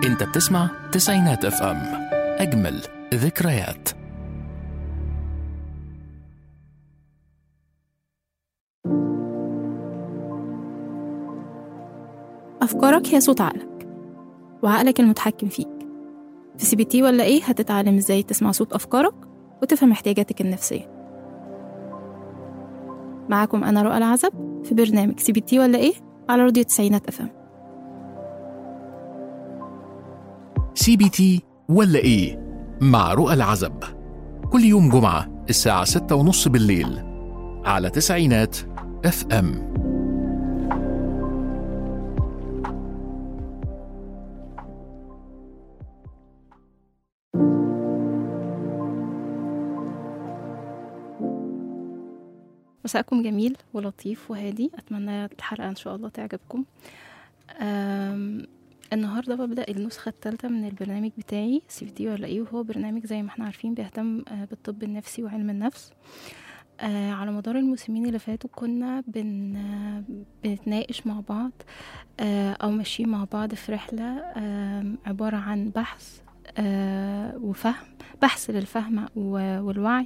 انت بتسمع تسعينات اف ام اجمل ذكريات أفكارك هي صوت عقلك وعقلك المتحكم فيك في سي بي تي ولا إيه هتتعلم إزاي تسمع صوت أفكارك وتفهم احتياجاتك النفسية معاكم أنا رؤى العزب في برنامج سي بي تي ولا إيه على راديو تسعينات أفهم سي بي تي ولا ايه مع رؤى العزب كل يوم جمعة الساعة ستة ونص بالليل على تسعينات اف ام مساءكم جميل ولطيف وهادي أتمنى الحلقة إن شاء الله تعجبكم أم، النهاردة ببدأ النسخة الثالثة من البرنامج بتاعي سي تي ولا إيه وهو برنامج زي ما احنا عارفين بيهتم آه، بالطب النفسي وعلم النفس آه، على مدار الموسمين اللي فاتوا كنا بن آه، بنتناقش مع بعض آه، أو ماشيين مع بعض في رحلة آم، عبارة عن بحث آه، وفهم بحث للفهم و- والوعي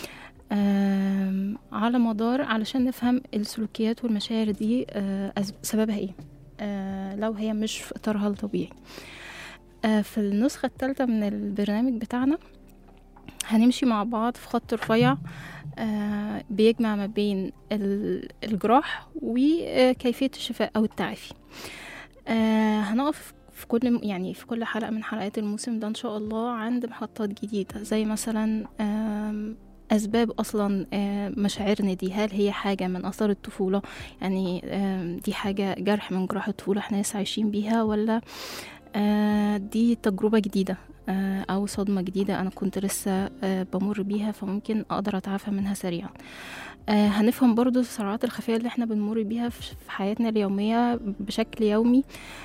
آم، على مدار علشان نفهم السلوكيات والمشاعر دي آه، أس- سببها ايه آه، لو هي مش في إطارها الطبيعي آه، في النسخة الثالثة من البرنامج بتاعنا هنمشي مع بعض في خط رفيع آه، بيجمع ما بين ال- الجراح وكيفية الشفاء أو التعافي آه، هنقف في كل يعني في كل حلقة من حلقات الموسم ده إن شاء الله عند محطات جديدة زي مثلا آم، أسباب أصلا آه، مشاعرنا دي هل هي حاجة من أثار الطفولة يعني آم، دي حاجة جرح من جراح الطفولة احنا لسه عايشين بيها ولا آه، دي تجربة جديدة آه، أو صدمة جديدة أنا كنت لسه آه، بمر بيها فممكن أقدر أتعافى منها سريعا آه، هنفهم برضو الصراعات الخفية اللي احنا بنمر بيها في في حياتنا اليومية بشكل يومي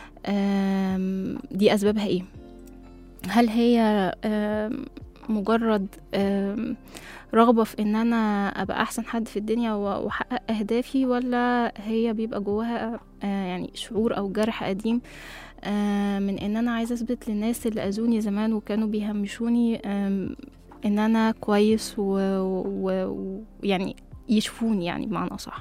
آم، دي أسبابها ايه هل هي آم، مجرد آم، رغبة في ان انا ابقى احسن حد في الدنيا و- واحقق اهدافي ولا هي بيبقى جواها آه، يعني شعور او جرح قديم آه، من ان انا عايزة اثبت للناس اللي اذوني زمان وكانوا بيهمشوني آم، ان انا كويس ويعني يشوفوني يعني بمعنى اصح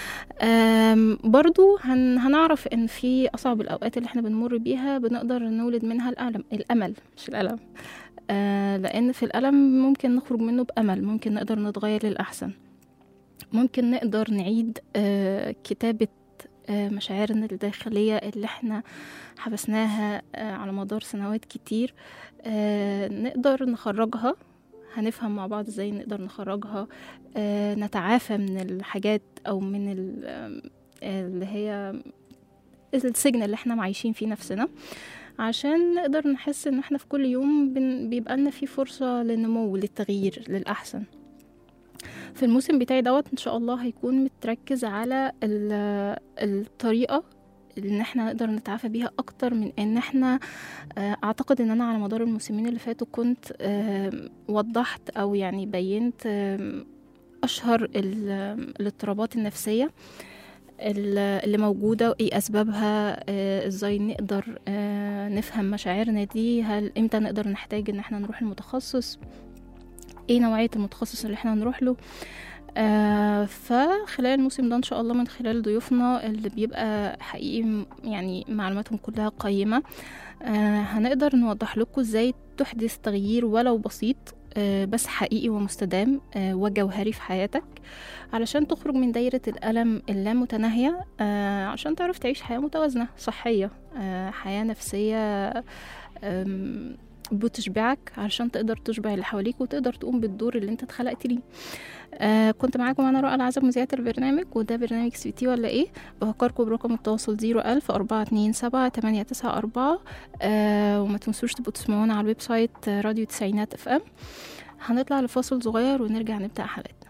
آم، برضو هن هنعرف ان في اصعب الاوقات اللي احنا بنمر بيها بنقدر نولد منها الالم الامل مش الالم آه لان في الالم ممكن نخرج منه بامل ممكن نقدر نتغير للاحسن ممكن نقدر نعيد آه كتابه آه مشاعرنا الداخليه اللي احنا حبسناها آه على مدار سنوات كتير آه نقدر نخرجها هنفهم مع بعض ازاي نقدر نخرجها آه نتعافى من الحاجات او من ال- آم، اللي هي السجن اللي احنا عايشين فيه نفسنا عشان نقدر نحس ان احنا في كل يوم بن- بيبقى لنا فيه فرصة للنمو للتغيير للأحسن في الموسم بتاعي دوت ان شاء الله هيكون متركز على ال- الطريقة ان احنا نقدر نتعافى بيها اكتر من ان احنا آه، اعتقد ان انا على مدار الموسمين اللي فاتوا كنت آم، وضحت او يعني بينت آم، اشهر ال- الاضطرابات النفسيه ال- اللي موجودة وإيه أسبابها آه، إزاي نقدر آه، نفهم مشاعرنا دي هل إمتى نقدر نحتاج إن احنا نروح المتخصص إيه نوعية المتخصص اللي احنا نروح له آه فخلال الموسم ده إن شاء الله من خلال ضيوفنا اللي بيبقى حقيقي م- يعني معلوماتهم كلها قيمة آه هنقدر نوضح لكم إزاي تحدث تغيير ولو بسيط آه بس حقيقي ومستدام آه وجوهري في حياتك علشان تخرج من دايرة الألم اللامتناهية آه عشان تعرف تعيش حياة متوازنة صحية آه حياة نفسية آم، بتشبعك علشان تقدر تشبع اللي حواليك وتقدر تقوم بالدور اللي انت اتخلقت ليه آه كنت معاكم انا رؤى العزب مذيعة البرنامج وده برنامج سويتي ولا ايه بفكركم برقم التواصل زيرو ألف أربعة اتنين سبعة تمانية تسعة أربعة آه وما تنسوش تبقوا تسمعونا على الويب سايت آه، راديو تسعينات اف ام هنطلع لفاصل صغير ونرجع نبدأ حلقتنا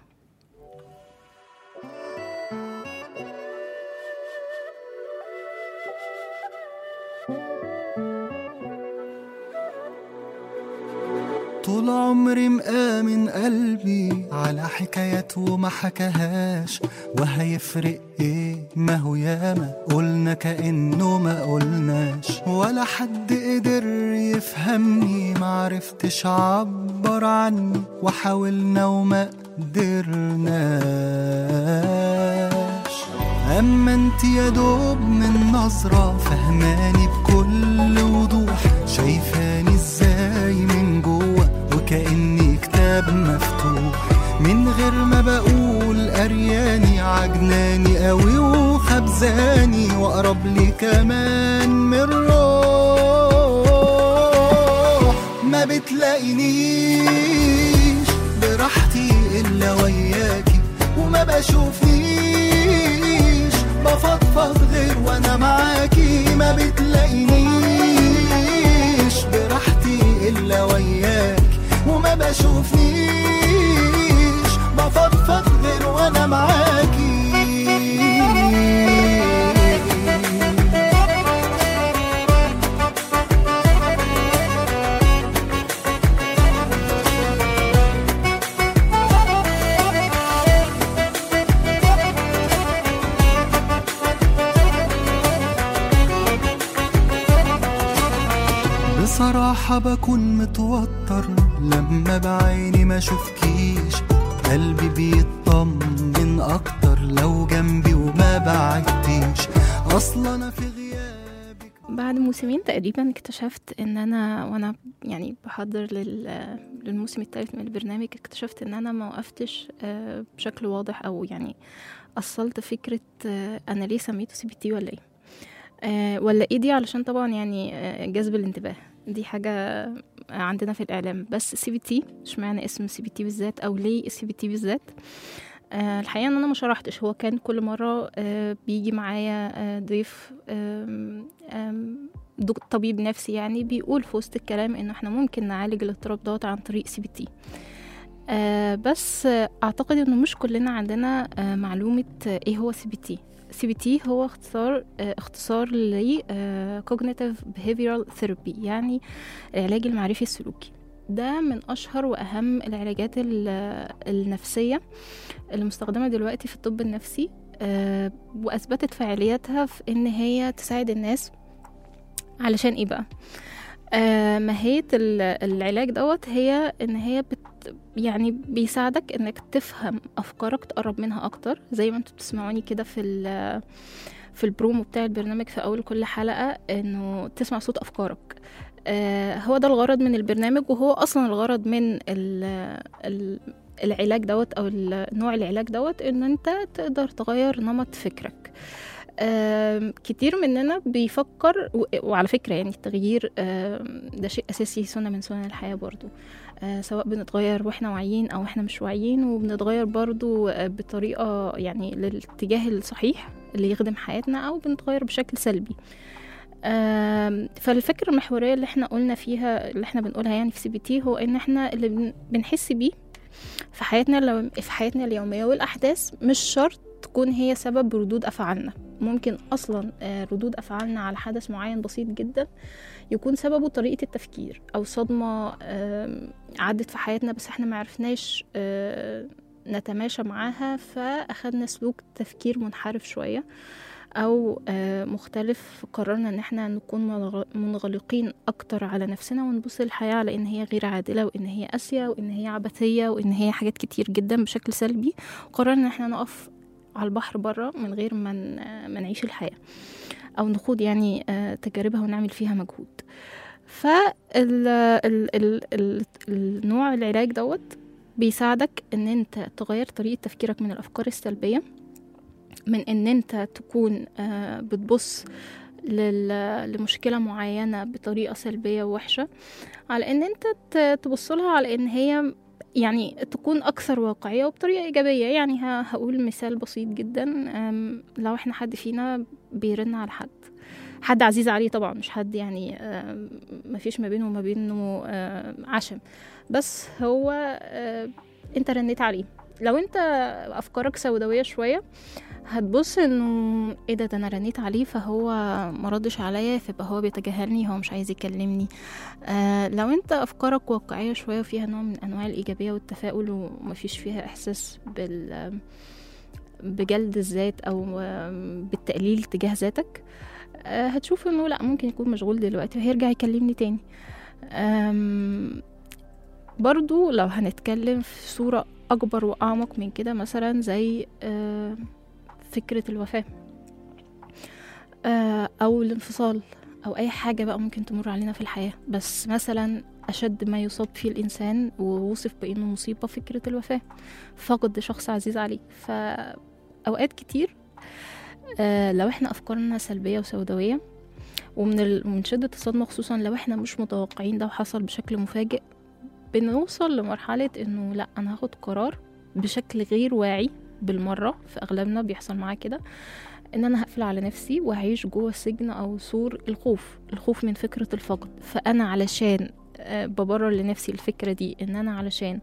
طول عمري مآمن قلبي على حكايات وما حكاهاش وهيفرق ايه ما هو ياما قلنا كأنه ما قلناش ولا حد قدر يفهمني معرفتش عبر عني وحاولنا وما قدرناش اما انت يا دوب من نظرة فهماني بكل وضوح شايفاني ازاي من جوه وكأني كتاب مفتوح من غير ما بقول قرياني عجناني قوي وخبزاني واقرب لي كمان من روح ما بتلاقينيش براحتي الا وياكي وما بشوفنيش بفضفض غير وانا معاكي ما بتلاقينيش براحتي الا وياك وما بشوفنيش بفضفض غير وانا معاكي بصراحة بكون متوتر لما بعيني ما شوفكيش قلبي بيطمن أكتر لو جنبي وما بعدتيش أصلا أنا في غيابك بعد موسمين تقريبا اكتشفت ان انا وانا يعني بحضر لل- للموسم الثالث من البرنامج اكتشفت ان انا ما وقفتش آه، بشكل واضح او يعني اصلت فكره آه، انا ليه سميته سي بي تي ولا ايه آه، ولا ايه دي علشان طبعا يعني آه، جذب الانتباه دي حاجة عندنا في الإعلام بس سي بي تي اشمعنى اسم سي بي تي بالذات أو ليه السي بي تي بالذات آه الحقيقة إن أنا ما شرحتش هو كان كل مرة آه بيجي معايا آه ضيف آم آم دك- طبيب نفسي يعني بيقول في وسط الكلام إنه إحنا ممكن نعالج الاضطراب دوت عن طريق سي بي تي آه بس آه، أعتقد إنه مش كلنا عندنا آه معلومة آه، إيه هو سي بي تي سي بي تي هو اختصار آه، اختصار ل آه، cognitive behavioral therapy يعني العلاج المعرفي السلوكي ده من أشهر وأهم العلاجات ال- النفسية اللي مستخدمة دلوقتي في الطب النفسي آه، وأثبتت فعاليتها في إن هي تساعد الناس علشان إيه بقى؟ آه، ماهية ال- العلاج دوت هي إن هي بت يعني بيساعدك إنك تفهم أفكارك تقرب منها أكتر زي ما انتوا بتسمعوني كده في ال- في البرومو بتاع البرنامج في أول كل حلقة إنه تسمع صوت أفكارك آه، هو ده الغرض من البرنامج وهو أصلا الغرض من ال ال العلاج دوت أو ال- نوع العلاج دوت إن أنت تقدر تغير نمط فكرك آم، كتير مننا بيفكر و- وعلى فكرة يعني التغيير آم، ده شيء أساسي سنة من سنن الحياة برضو آه، سواء بنتغير واحنا واعيين أو احنا مش واعيين وبنتغير برضو آه، بطريقة يعني للاتجاه الصحيح اللي يخدم حياتنا أو بنتغير بشكل سلبي آم، فالفكرة المحورية اللي احنا قلنا فيها اللي احنا بنقولها يعني في سي بي تي هو ان احنا اللي بن- بنحس بيه في حياتنا لو في حياتنا اليومية والأحداث مش شرط تكون هي سبب ردود أفعالنا ممكن أصلا آه، ردود أفعالنا على حدث معين بسيط جدا يكون سببه طريقة التفكير أو صدمة آم، عدت في حياتنا بس احنا معرفناش آه، نتماشى معاها فأخدنا سلوك تفكير منحرف شوية أو آه، مختلف قررنا إن احنا نكون منغ- منغلقين أكتر على نفسنا ونبص للحياة على إن هي غير عادلة وإن هي قاسية وإن هي عبثية وإن هي حاجات كتير جدا بشكل سلبي قررنا إن احنا نقف على البحر بره من غير ما ن- ما نعيش الحياة أو نخوض يعني آه، تجاربها ونعمل فيها مجهود فالنوع العلاج دوت بيساعدك ان انت تغير طريقة تفكيرك من الافكار السلبية من ان انت تكون آه، بتبص لل- لمشكلة معينة بطريقة سلبية ووحشة على ان انت ت- تبص لها على ان هي يعني تكون اكثر واقعية وبطريقة ايجابية يعني ه- هقول مثال بسيط جدا أم، لو احنا حد فينا بيرن على حد حد عزيز عليه طبعا مش حد يعني أم، مفيش ما بينه وما بينه أم، عشم بس هو أم، انت رنيت عليه لو انت افكارك سوداويه شويه هتبص انه ايه ده ده انا رنيت عليه فهو ما ردش عليا فيبقى هو بيتجاهلني هو مش عايز يكلمني آه لو انت افكارك واقعيه شويه وفيها نوع من انواع الايجابيه والتفاؤل ومفيش فيها احساس بال بجلد الذات او آم، بالتقليل تجاه ذاتك آه هتشوف انه لا ممكن يكون مشغول دلوقتي وهيرجع يكلمني تاني آم، برضو لو هنتكلم في صورة أكبر وأعمق من كده مثلا زي آه، فكرة الوفاة آه، أو الانفصال أو أي حاجة بقى ممكن تمر علينا في الحياة بس مثلا أشد ما يصاب فيه الإنسان ووصف بأنه مصيبة فكرة الوفاة فقد شخص عزيز عليه فأوقات كتير آه، لو احنا أفكارنا سلبية وسوداوية ومن ال... من شدة الصدمة خصوصا لو احنا مش متوقعين ده وحصل بشكل مفاجئ بنوصل لمرحلة انه لا انا هاخد قرار بشكل غير واعي بالمرة في اغلبنا بيحصل معاه كده ان انا هقفل على نفسي وهعيش جوه سجن او سور الخوف الخوف من فكرة الفقد فانا علشان آه، ببرر لنفسي الفكرة دي ان انا علشان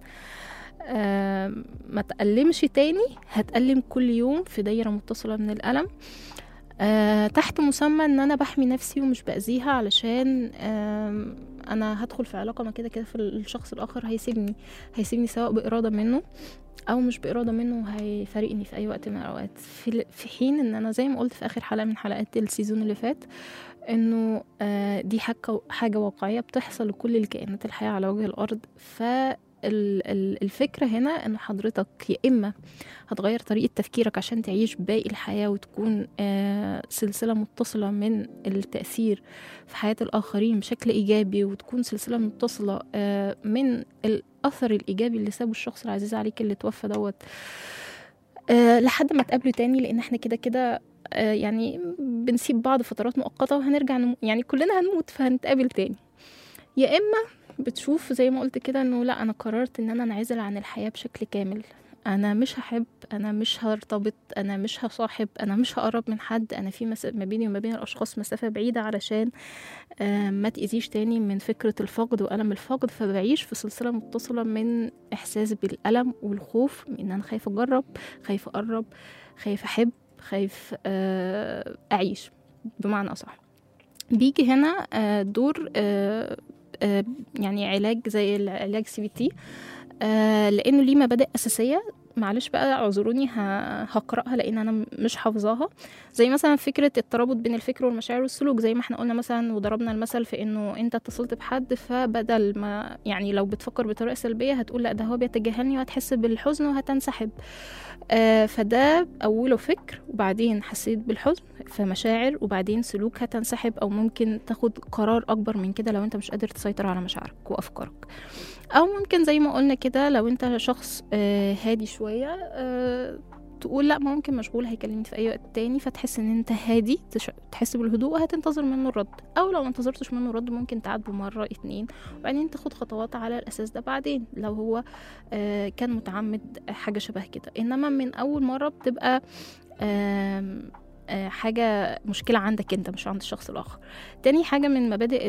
آه، ما تألمش تاني هتألم كل يوم في دايرة متصلة من الألم آه، تحت مسمى ان انا بحمي نفسي ومش باذيها علشان آم، انا هدخل في علاقه ما كده كده في الشخص الاخر هيسيبني هيسيبني سواء باراده منه او مش باراده منه هيفارقني في اي وقت من الاوقات في في حين ان انا زي ما قلت في اخر حلقه من حلقات السيزون اللي فات انه آه، دي حاجه حاجه واقعيه بتحصل لكل الكائنات الحيه على وجه الارض ف ال- ال- الفكرة هنا ان حضرتك يا اما هتغير طريقة تفكيرك عشان تعيش باقي الحياة وتكون آه، سلسلة متصلة من التأثير في حياة الآخرين بشكل إيجابي وتكون سلسلة متصلة آه، من الأثر الإيجابي اللي سابه الشخص العزيز عليك اللي توفى دوت آه، لحد ما تقابله تاني لأن احنا كده كده آه، يعني بنسيب بعض فترات مؤقتة وهنرجع نمو يعني كلنا هنموت فهنتقابل تاني يا إما بتشوف زي ما قلت كده انه لا انا قررت ان انا انعزل عن الحياة بشكل كامل انا مش هحب انا مش هرتبط انا مش هصاحب انا مش هقرب من حد انا في مس... ما بيني وما بين الاشخاص مسافة بعيدة علشان آه، ما تأذيش تاني من فكرة الفقد وألم الفقد فبعيش في سلسلة متصلة من إحساس بالألم والخوف من إن أنا خايفة أجرب خايفة أقرب خايفة أحب خايف آه، أعيش بمعنى أصح بيجي هنا آه، دور آه، آه، يعني علاج زي العلاج سي بي تي لانه ليه مبادئ اساسيه معلش بقى اعذروني ه- هقراها لان انا م- مش حافظاها زي مثلا فكره الترابط بين الفكر والمشاعر والسلوك زي ما احنا قلنا مثلا وضربنا المثل في انه انت اتصلت بحد فبدل ما يعني لو بتفكر بطريقه سلبيه هتقول لا ده هو بيتجاهلني وهتحس بالحزن وهتنسحب آه فده اوله فكر وبعدين حسيت بالحزن فمشاعر وبعدين سلوك هتنسحب او ممكن تاخد قرار اكبر من كده لو انت مش قادر تسيطر على مشاعرك وافكارك او ممكن زي ما قلنا كده لو انت شخص آه، هادي شويه آه، تقول لا ممكن مشغول هيكلمني في اي وقت تاني فتحس ان انت هادي تش- تحس بالهدوء وهتنتظر منه الرد او لو ما انتظرتش منه الرد ممكن تعاتبه مره اتنين وبعدين تاخد خطوات على الاساس ده بعدين لو هو آه، كان متعمد حاجه شبه كده انما من اول مره بتبقى آم، آه، حاجة مشكلة عندك انت مش عند الشخص الآخر تاني حاجة من مبادئ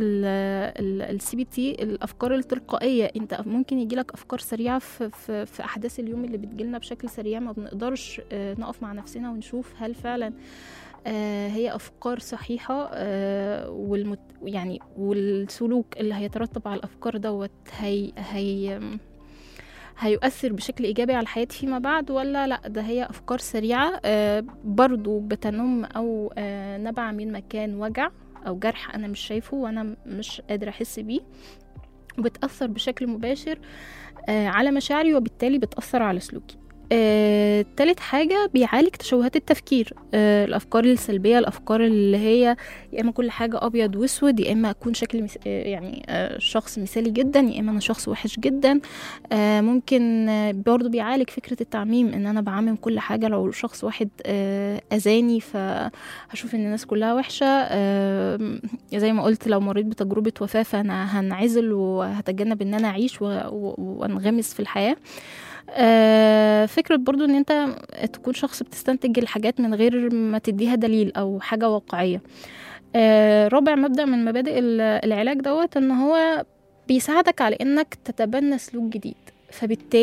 السي بي تي الأفكار التلقائية انت ممكن يجيلك أفكار سريعة في, في, في أحداث اليوم اللي بتجيلنا بشكل سريع ما بنقدرش آه، نقف مع نفسنا ونشوف هل فعلا آه، هي أفكار صحيحة آه، والمت يعني والسلوك اللي هيترتب على الأفكار دوت هي هي هيؤثر بشكل إيجابي على حياتي فيما بعد ولا لأ ده هي أفكار سريعة آه، برضو بتنم أو آه، نبع من مكان وجع أو جرح أنا مش شايفه وأنا مش قادرة أحس بيه وبتأثر بشكل مباشر آه، على مشاعري وبالتالي بتأثر على سلوكي آه، تالت حاجة بيعالج تشوهات التفكير آه، الأفكار السلبية الأفكار اللي هي يا إما كل حاجة أبيض وأسود يا إما أكون شكل مس... آه، يعني آه، شخص مثالي جدا يا إما أنا شخص وحش جدا آه، ممكن آه، برضو بيعالج فكرة التعميم إن أنا بعمم كل حاجة لو شخص واحد آه، أذاني فهشوف إن الناس كلها وحشة آه، زي ما قلت لو مريت بتجربة وفاة فأنا هنعزل وهتجنب إن أنا أعيش و- و- وأنغمس في الحياة آه، فكرة برضو ان انت تكون شخص بتستنتج الحاجات من غير ما تديها دليل او حاجة واقعية آه، رابع مبدأ من مبادئ ال- العلاج دوت ان هو بيساعدك على انك تتبنى سلوك جديد فبالتالي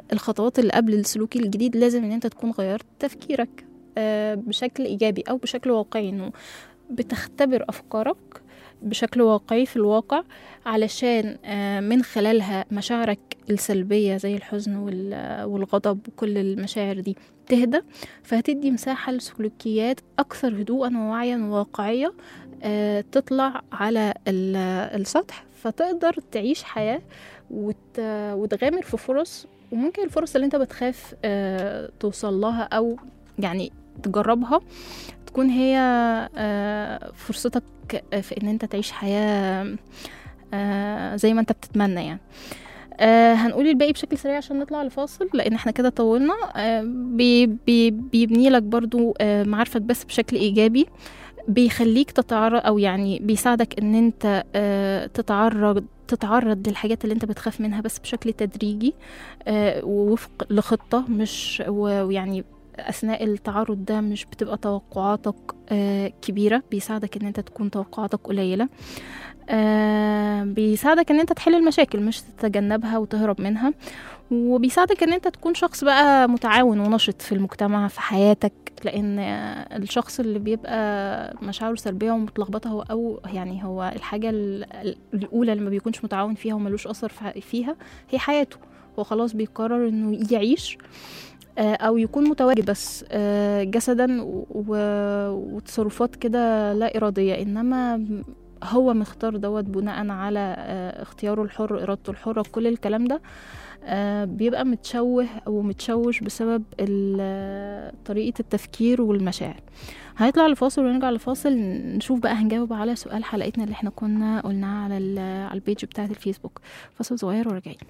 الخطوات اللي قبل السلوك الجديد لازم ان انت تكون غيرت تفكيرك آه، بشكل ايجابي او بشكل واقعي انه بتختبر افكارك بشكل واقعي في الواقع علشان آه، من خلالها مشاعرك السلبية زي الحزن وال- والغضب وكل المشاعر دي تهدى فهتدي مساحة لسلوكيات أكثر هدوءا ووعيا وواقعية آه، تطلع على ال- السطح فتقدر تعيش حياة وت- وتغامر في فرص وممكن الفرص اللي انت بتخاف آه، توصل لها أو يعني تجربها تكون هي آه، فرصتك في ان انت تعيش حياة آه، زي ما انت بتتمنى يعني آه هنقول الباقي بشكل سريع عشان نطلع لفاصل لان احنا كده طولنا آه بي بي بيبني لك برضو آه معارفك بس بشكل ايجابي بيخليك تتعرض او يعني بيساعدك ان انت آه تتعرض تتعرض للحاجات اللي انت بتخاف منها بس بشكل تدريجي آه ووفق لخطة مش و- ويعني اثناء التعرض ده مش بتبقى توقعاتك آه كبيرة بيساعدك ان انت تكون توقعاتك قليلة آه بيساعدك ان انت تحل المشاكل مش تتجنبها وتهرب منها وبيساعدك ان انت تكون شخص بقى متعاون ونشط في المجتمع في حياتك لان آه، الشخص اللي بيبقى مشاعره سلبيه ومتلخبطه هو او يعني هو الحاجه ال- ال- الاولى اللي ما بيكونش متعاون فيها وملوش اثر في- فيها هي حياته هو خلاص بيقرر انه يعيش آه، او يكون متواجد بس آه، جسدا و- و- وتصرفات كده لا اراديه انما هو مختار دوت بناء على آه، اختياره الحر ارادته الحره كل الكلام ده آه، بيبقى متشوه او متشوش بسبب ال- طريقه التفكير والمشاعر هنطلع لفاصل ونرجع لفاصل نشوف بقى هنجاوب على سؤال حلقتنا اللي احنا كنا قلناه على ال- على البيج بتاعه الفيسبوك فاصل صغير وراجعين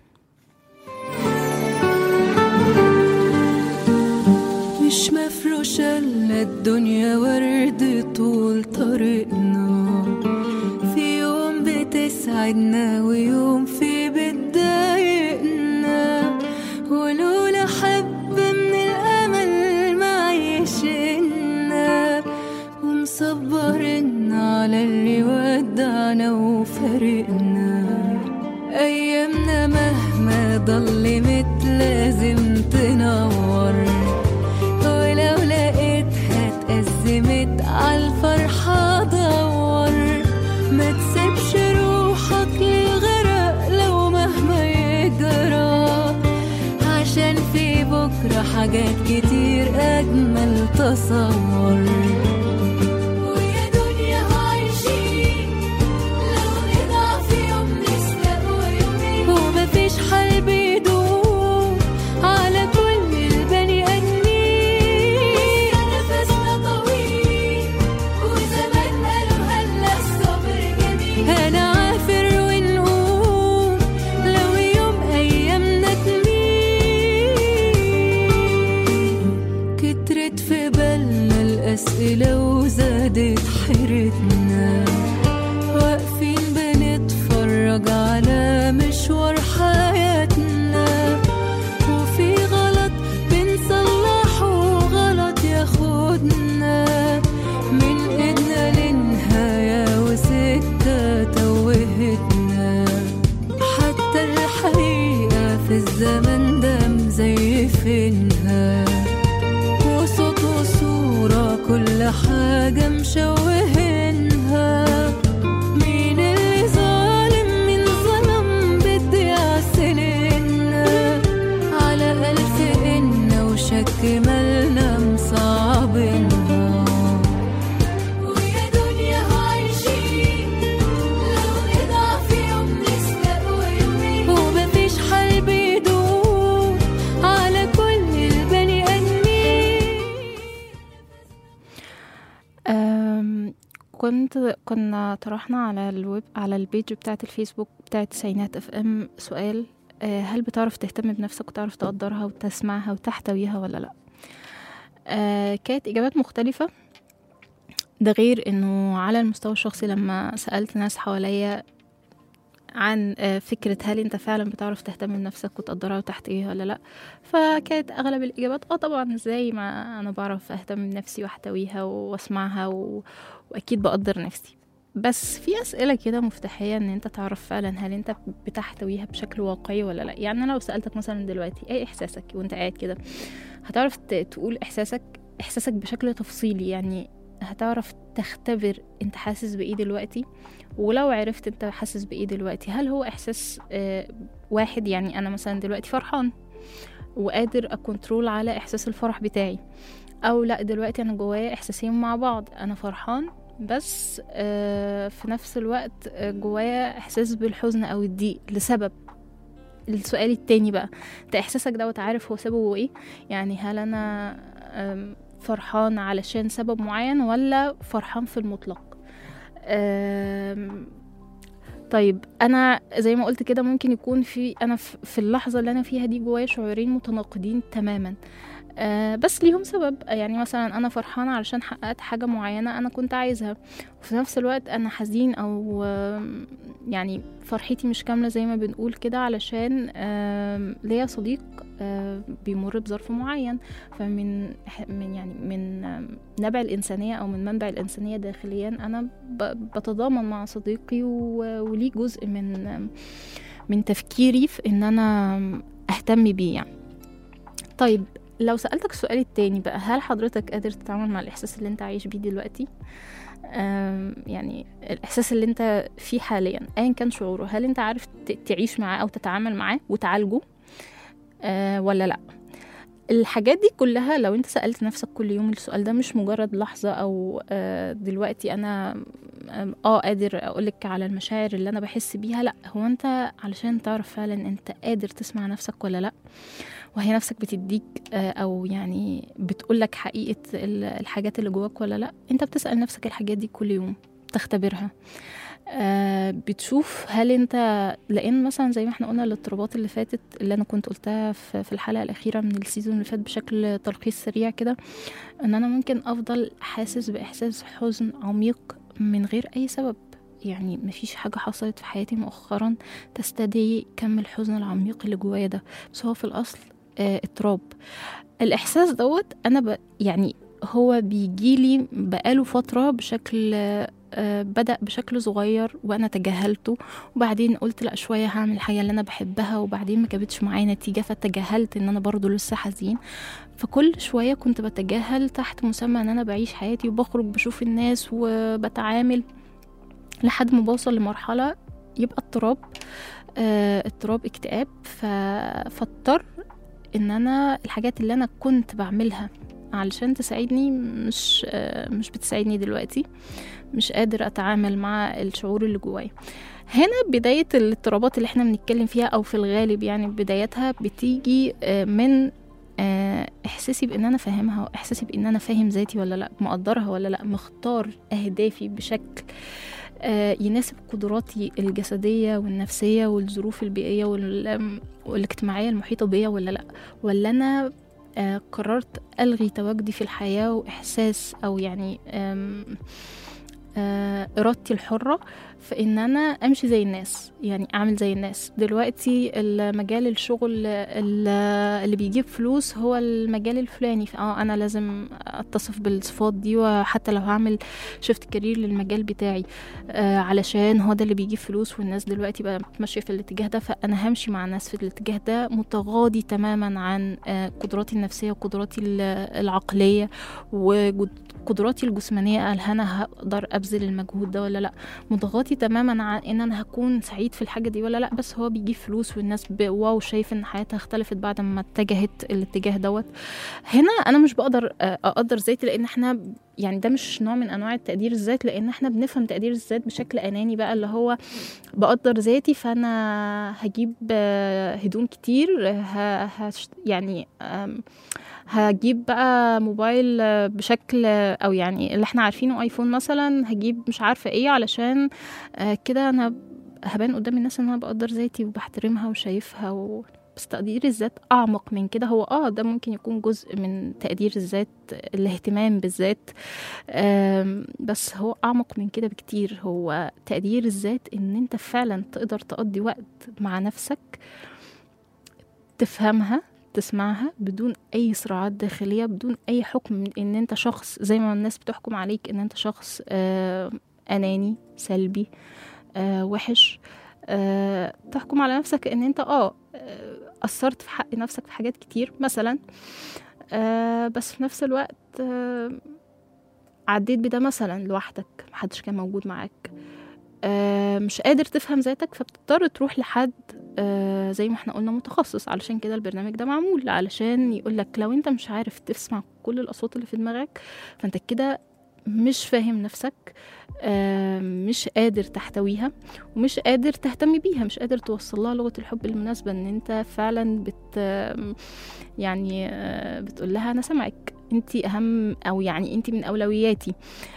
مش مفروشة إلا الدنيا ورد طول طريقنا في يوم بتسعدنا ويوم في بتضايقنا ولولا حبة من الأمل ما عيشنا ومصبرنا على اللي ودعنا وفارقنا أيامنا مهما ضلمت لازم تنور ولو لقيتها اتأزمت عالفرحة دور ما تسيبش روحك للغرق لو مهما يجرى عشان في بكرة حاجات كتير أجمل تصور ويا دنيا عايشين لو نضع في يوم نستقوى يومين ومفيش حل بيدوم على كل البني آدمين نفسنا طويل وزمان قالوا هلا الصبر جميل هنعافر ونقوم لو يوم أيامنا تميل كترت في بالنا الأسئلة وزادت حيرتنا واقفين بنتفرج على مشوار حياتنا وفي غلط بنصلحه غلط ياخدنا من ايدنا للنهاية وسكة توهتنا حتى الحقيقة في الزمن ده مزيفينها وصوت وصورة كل حاجة مشوهينها مين اللي ظالم مين ظلم بدي عسلنا على ألف إن وشك مالنا مصعبينها ويا دنيا عايشين لو نضع في يوم نستقوى يومين ومفيش حل بيدوم على كل البني آدمين أم، كنت كنا طرحنا على الويب على البيج بتاعة الفيسبوك بتاعة تسعينات اف ام سؤال آه، هل بتعرف تهتم بنفسك وتعرف تقدرها وتسمعها وتحتويها ولا لا آه، كانت اجابات مختلفة ده غير انه على المستوى الشخصي لما سألت ناس حواليا عن آه، فكرة هل انت فعلا بتعرف تهتم بنفسك وتقدرها وتحتويها ولا لا فكانت اغلب الاجابات اه طبعا ازاي ما انا بعرف اهتم بنفسي واحتويها واسمعها و... واكيد بقدر نفسي بس في اسئله كده مفتاحيه ان انت تعرف فعلا هل انت بتحتويها بشكل واقعي ولا لا يعني انا لو سالتك مثلا دلوقتي ايه احساسك وانت قاعد كده هتعرف ت- تقول احساسك احساسك بشكل تفصيلي يعني هتعرف تختبر انت حاسس بايه دلوقتي ولو عرفت انت حاسس بايه دلوقتي هل هو احساس آه، واحد يعني انا مثلا دلوقتي فرحان وقادر اكنترول على احساس الفرح بتاعي او لا دلوقتي انا جوايا احساسين مع بعض انا فرحان بس آه، في نفس الوقت آه، جوايا احساس بالحزن او الضيق لسبب السؤال التاني بقى انت احساسك دوت عارف هو سببه ايه يعني هل انا آم، فرحان علشان سبب معين ولا فرحان في المطلق آم، طيب انا زي ما قلت كده ممكن يكون في انا في في اللحظه اللي انا فيها دي جوايا شعورين متناقضين تماما آه بس ليهم سبب يعني مثلا انا فرحانه علشان حققت حاجه معينه انا كنت عايزها وفي نفس الوقت انا حزين او آم، يعني فرحتي مش كامله زي ما بنقول كده علشان آم، ليا صديق آه، بيمر بظرف معين فمن من يعني من آم، نبع الإنسانية أو من منبع الإنسانية داخليا أنا ب- بتضامن مع صديقي و- وليه جزء من آم، من تفكيري في إن أنا آم، أهتم بيه يعني طيب لو سألتك السؤال التاني بقى هل حضرتك قادر تتعامل مع الإحساس اللي أنت عايش بيه دلوقتي؟ آم، يعني الإحساس اللي أنت فيه حاليا أيا كان شعوره هل أنت عارف ت- تعيش معاه أو تتعامل معاه وتعالجه آه ولا لأ؟ الحاجات دي كلها لو انت سألت نفسك كل يوم السؤال ده مش مجرد لحظة او آه، دلوقتي انا آم، اه قادر اقولك على المشاعر اللي انا بحس بيها لا هو انت علشان تعرف فعلا انت قادر تسمع نفسك ولا لا وهي نفسك بتديك آه، او يعني بتقولك حقيقة ال- الحاجات اللي جواك ولا لا انت بتسأل نفسك الحاجات دي كل يوم تختبرها آه بتشوف هل انت لان مثلا زي ما احنا قلنا الاضطرابات اللي فاتت اللي انا كنت قلتها في في الحلقه الاخيره من السيزون اللي فات بشكل تلخيص سريع كده ان انا ممكن افضل حاسس باحساس حزن عميق من غير اي سبب يعني مفيش حاجة حصلت في حياتي مؤخرا تستدعي كم الحزن العميق اللي جوايا ده بس هو في الأصل آه اضطراب الإحساس دوت أنا ب يعني هو بيجيلي بقاله فترة بشكل آه، بدأ بشكل صغير وأنا تجاهلته وبعدين قلت لأ شوية هعمل الحاجة اللي أنا بحبها وبعدين ما جابتش معايا نتيجة فتجاهلت إن أنا برضو لسه حزين فكل شوية كنت بتجاهل تحت مسمى إن أنا بعيش حياتي وبخرج بشوف الناس وبتعامل لحد ما بوصل لمرحلة يبقى اضطراب آه، اضطراب اكتئاب ف... فاضطر ان انا الحاجات اللي انا كنت بعملها علشان تساعدني مش آه، مش بتساعدني دلوقتي مش قادر اتعامل مع الشعور اللي جوايا هنا بداية الاضطرابات اللي احنا بنتكلم فيها او في الغالب يعني بدايتها بتيجي آه، من آه، احساسي بان انا فاهمها واحساسي بان انا فاهم ذاتي ولا لا مقدرها ولا لا مختار اهدافي بشكل آه، يناسب قدراتي الجسدية والنفسية والظروف البيئية وال- والاجتماعية المحيطة بيا ولا لأ ولا أنا آه، قررت ألغي تواجدي في الحياة وإحساس أو يعني آم، آه، إرادتي الحرة في إن أنا أمشي زي الناس يعني أعمل زي الناس دلوقتي المجال الشغل ال- اللي بيجيب فلوس هو المجال الفلاني اه أنا لازم أتصف بالصفات دي وحتى لو هعمل شفت كارير للمجال بتاعي آه علشان هو ده اللي بيجيب فلوس والناس دلوقتي بقى ماشيه في الاتجاه ده فانا همشي مع الناس في الاتجاه ده متغاضي تماما عن آه قدراتي النفسيه وقدراتي ال- العقليه وقدراتي الجسمانيه هل انا هقدر ابذل المجهود ده ولا لا متغاضي تماما عن ان انا هكون سعيد في الحاجه دي ولا لا بس هو بيجيب فلوس والناس ب- واو شايف ان حياتها اختلفت بعد ما اتجهت الاتجاه دوت هنا انا مش بقدر آه، اقدر ذاتي لان احنا يعني ده مش نوع من انواع التقدير الذات لان احنا بنفهم تقدير الذات بشكل اناني بقى اللي هو بقدر ذاتي فانا هجيب آه، هدوم كتير ه... هش... يعني آم، هجيب بقى موبايل آه، بشكل آه، او يعني اللي احنا عارفينه ايفون مثلا هجيب مش عارفه ايه علشان آه، كده انا هبان قدام الناس ان انا بقدر ذاتي وبحترمها وشايفها و... بس تقدير الذات اعمق من كده هو اه ده ممكن يكون جزء من تقدير الذات الاهتمام بالذات آم، بس هو اعمق من كده بكتير هو تقدير الذات ان انت فعلا تقدر تقضي وقت مع نفسك تفهمها تسمعها بدون اي صراعات داخليه بدون اي حكم من ان انت شخص زي ما الناس بتحكم عليك ان انت شخص آه، اناني سلبي آه وحش آه تحكم على نفسك ان انت اه آه، قصرت في حق نفسك في حاجات كتير مثلا آه بس في نفس الوقت آه عديت بده مثلا لوحدك محدش كان موجود معاك آه مش قادر تفهم ذاتك فبتضطر تروح لحد آه زي ما احنا قلنا متخصص علشان كده البرنامج ده معمول علشان يقولك لو انت مش عارف تسمع كل الاصوات اللي في دماغك فانت كده مش فاهم نفسك آه مش قادر تحتويها ومش قادر تهتم بيها مش قادر توصل لها لغة الحب المناسبة ان انت فعلا بت يعني آه، بتقول لها انا سامعك انت اهم او يعني انت من اولوياتي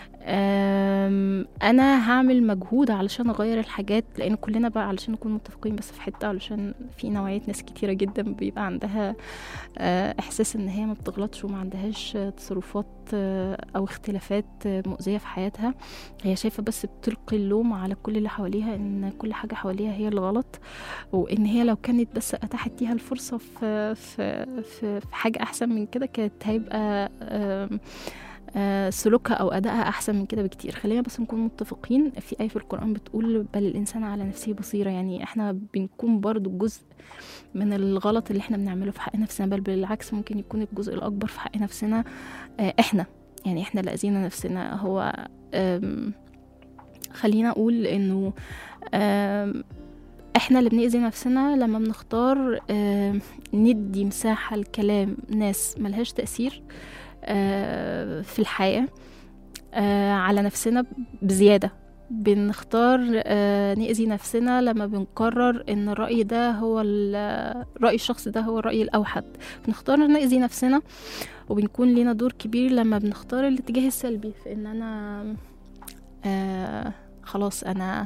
آم، انا هعمل مجهود علشان اغير الحاجات لان كلنا بقى علشان نكون متفقين بس في حته علشان في نوعيه ناس كتيره جدا بيبقى عندها آه، احساس ان هي ما بتغلطش وما عندهاش آه، تصرفات آه، او اختلافات آه، مؤذيه في حياتها هي شايفه بس بتلقي اللوم على كل اللي حواليها ان كل حاجه حواليها هي الغلط وان هي لو كانت بس اتاحت ليها الفرصه في في في, في حاجه احسن من كده كانت هيبقى آم، آه، سلوكها او ادائها احسن من كده بكتير خلينا بس نكون متفقين في ايه في القران بتقول بل الانسان على نفسه بصيره يعني احنا بنكون برضو جزء من الغلط اللي احنا بنعمله في حق نفسنا بل بالعكس ممكن يكون الجزء الاكبر في حق نفسنا آه، احنا يعني احنا اللي اذينا نفسنا هو آم، خلينا اقول انه آم، احنا اللي بنأذي نفسنا لما بنختار آم، ندي مساحة لكلام ناس ملهاش تأثير آه، في الحياة آه، على نفسنا بزيادة بنختار آه، نأذي نفسنا لما بنقرر ان الرأي ده هو ال- رأي الشخص ده هو الرأي الأوحد بنختار نأذي نفسنا وبنكون لينا دور كبير لما بنختار الاتجاه السلبي في ان انا آه خلاص انا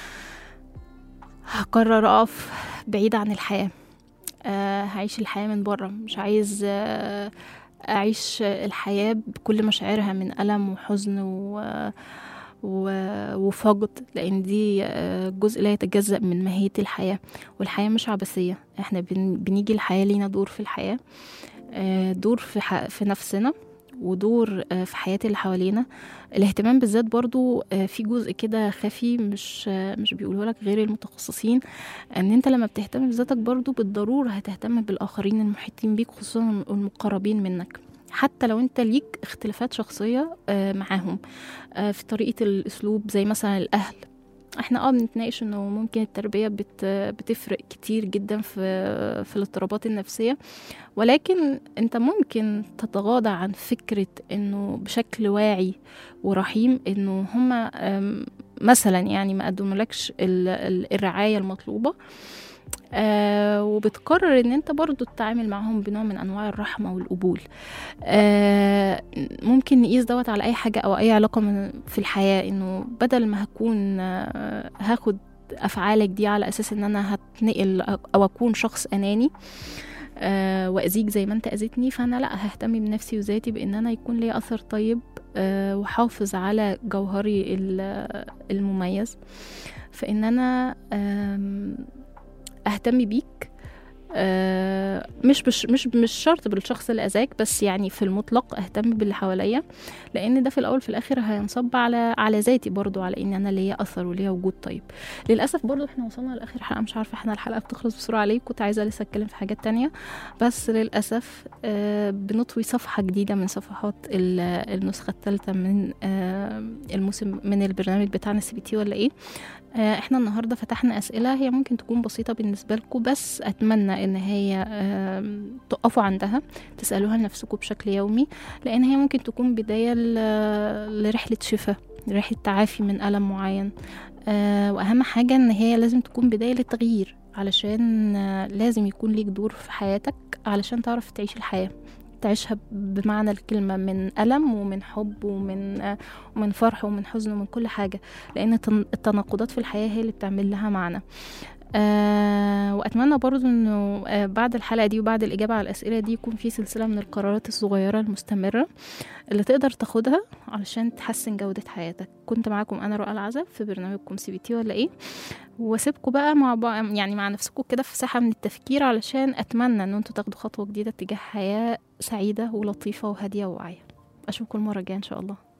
هقرر اقف بعيد عن الحياة آه هعيش الحياة من بره مش عايز آه أعيش الحياة بكل مشاعرها من ألم وحزن و... و... وفقد لأن دي آه، جزء لا يتجزأ من ماهية الحياة والحياة مش عبثية احنا بن... بنيجي الحياة لينا دور في الحياة آه، دور في, ح... في نفسنا ودور آه، في حياة اللي حوالينا الاهتمام بالذات برضو آه، في جزء كده خفي مش آه، مش بيقوله لك غير المتخصصين ان انت لما بتهتم بذاتك برضو بالضرورة هتهتم بالاخرين المحيطين بيك خصوصا المقربين منك حتى لو انت ليك اختلافات شخصية آه، معاهم آه، في طريقة الاسلوب زي مثلا الاهل احنا اه بنتناقش انه ممكن التربية بت بتفرق كتير جدا في في الاضطرابات النفسية ولكن انت ممكن تتغاضى عن فكرة انه بشكل واعي ورحيم انه هما آم، مثلا يعني ما قدمولكش ال- ال- الرعاية المطلوبة آه وبتقرر ان انت برضو تتعامل معاهم بنوع من انواع الرحمة والقبول آه ممكن نقيس دوت على اي حاجة او اي علاقة من في الحياة انه بدل ما هكون آه هاخد افعالك دي على اساس ان انا هتنقل او اكون شخص اناني آه واذيك زي ما انت اذيتني فانا لا ههتم بنفسي وذاتي بان انا يكون لي اثر طيب آه وحافظ على جوهري ال- المميز فان انا آم، اهتم بيك آه، مش بش مش مش شرط بالشخص اللي اذاك بس يعني في المطلق اهتم باللي حواليا لان ده في الاول في الاخر هينصب على على ذاتي برضو على ان انا ليا اثر وليا وجود طيب للاسف برضو احنا وصلنا لاخر حلقه مش عارفه احنا الحلقه بتخلص بسرعه عليك كنت عايزه لسه اتكلم في حاجات تانية بس للاسف آه، بنطوي صفحه جديده من صفحات ال- النسخه الثالثه من آه، الموسم من البرنامج بتاعنا سي بي تي ولا ايه آه، احنا النهارده فتحنا اسئله هي ممكن تكون بسيطه بالنسبه لكم بس اتمنى ان هي آم، تقفوا عندها تسالوها لنفسكم بشكل يومي لان هي ممكن تكون بدايه ل- لرحله شفاء رحله تعافي من الم معين آه، واهم حاجه ان هي لازم تكون بدايه للتغيير علشان آه، لازم يكون ليك دور في حياتك علشان تعرف تعيش الحياه تعيشها بمعنى الكلمة من ألم ومن حب ومن آه، ومن فرح ومن حزن ومن كل حاجة لأن التن- التناقضات في الحياة هي اللي بتعمل لها معنى آه واتمنى برضو انه آه بعد الحلقه دي وبعد الاجابه على الاسئله دي يكون في سلسله من القرارات الصغيره المستمره اللي تقدر تاخدها علشان تحسن جوده حياتك كنت معاكم انا رؤى العزب في برنامجكم سي بي تي ولا ايه واسيبكم بقى مع بعض يعني مع نفسكم كده في ساحه من التفكير علشان اتمنى ان انتوا تاخدوا خطوه جديده تجاه حياه سعيده ولطيفه وهاديه وواعيه اشوفكم المره الجايه ان شاء الله